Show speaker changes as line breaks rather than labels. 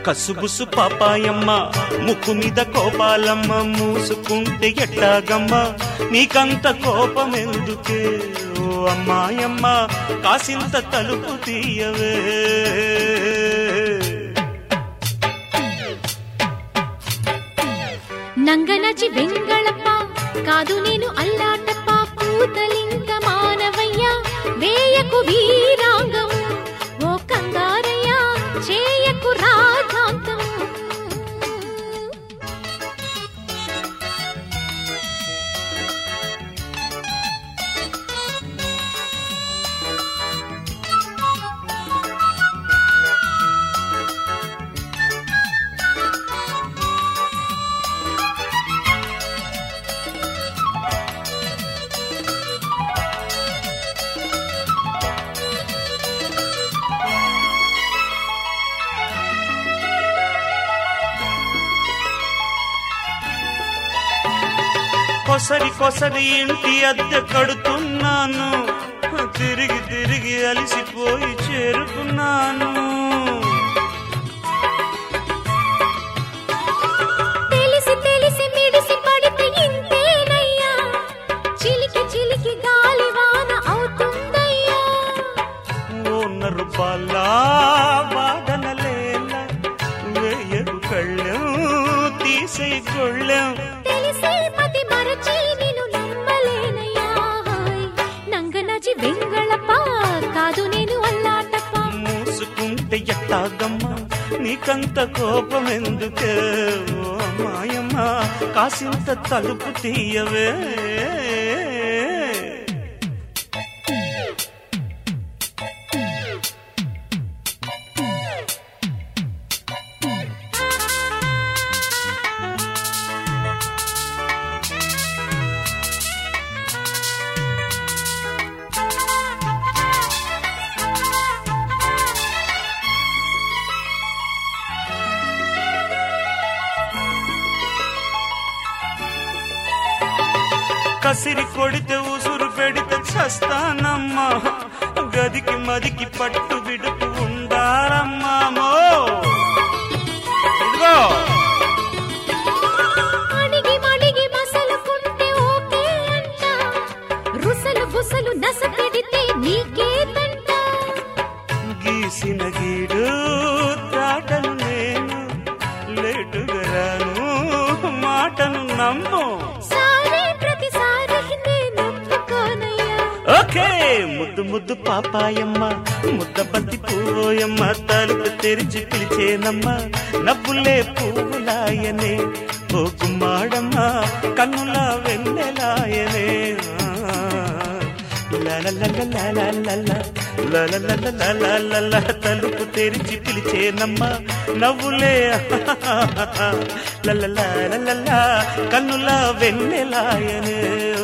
కసుబుసు పాపాయమ్మ ముక్కు మీద కోపాలమ్మ మూసుకుంటే ఎట్టాగమ్మ నీకంత కోపం ఎందుకే ఓ అమ్మాయమ్మ కాసింత తలుపు తీయవే
నంగనచి వెంగళప్ప కాదు నేను అల్లాటప్ప పూతలింక మానవయ్య వేయకు వీరాంగం ఓ కంగారయ్య చేయకు రాధాంతం
కొసరి కొసరి ఇంటి అద్దె కడుతున్నాను తిరిగి తిరిగి అలిసిపోయి చేరుకున్నాను
తెలిసి తెలిసి మిడిసి పడితే ఇంతేనయ్యా చిలికి చిలికి గాలి వాన అవుతుందయ్యా
ఓన్న రూపాల వాదనలేల వేయరు కళ్ళెం తీసే గొళ్ళెం
తెలిసే పతి మరచి నిన్ను నమ్మలేనయ్యా హాయ్. నంగనచి వెంగళప్ప కాదు నేను అల్లాటప్ప
మూసుకుంటే ఎట్టాగమ్మ నీకంత కోపం ఎందుకే ఓ అమ్మాయమ్మ కాసింత తలుపు తీయవే కసిరి కొడితే ఉసురు పెడితే చస్తానమ్మా గదికి మదికి పట్టు విడుపు ఉండాలమ్మామో ఇదిగో
అడిగి మడిగి మసలుకుంటే ఓకే అంట రుసలు బుసలు నస పెడితే నీకే తంట
గీసిన గీడు దాటను నేను లేటుగా రాను మాటను నమ్ము
సారే ప్రతిసారి నేను ఒప్పుకోనయ్యా
ఓకే ముద్దు ముద్దు పాపాయమ్మ ముద్ద బంతి పువ్వోయమ్మ తలుపు తెరిచి పిలిచేనమ్మ నవ్వులే పువ్వులాయనే ఓ గుమ్మాడమ్మ కన్నుల వెన్నెలాయనే లలలలలలలల, తలుపు తెరిచి పిలిచేనమ్మ నవ్వులే లలలలలల, కన్నుల వెన్నెలాయనే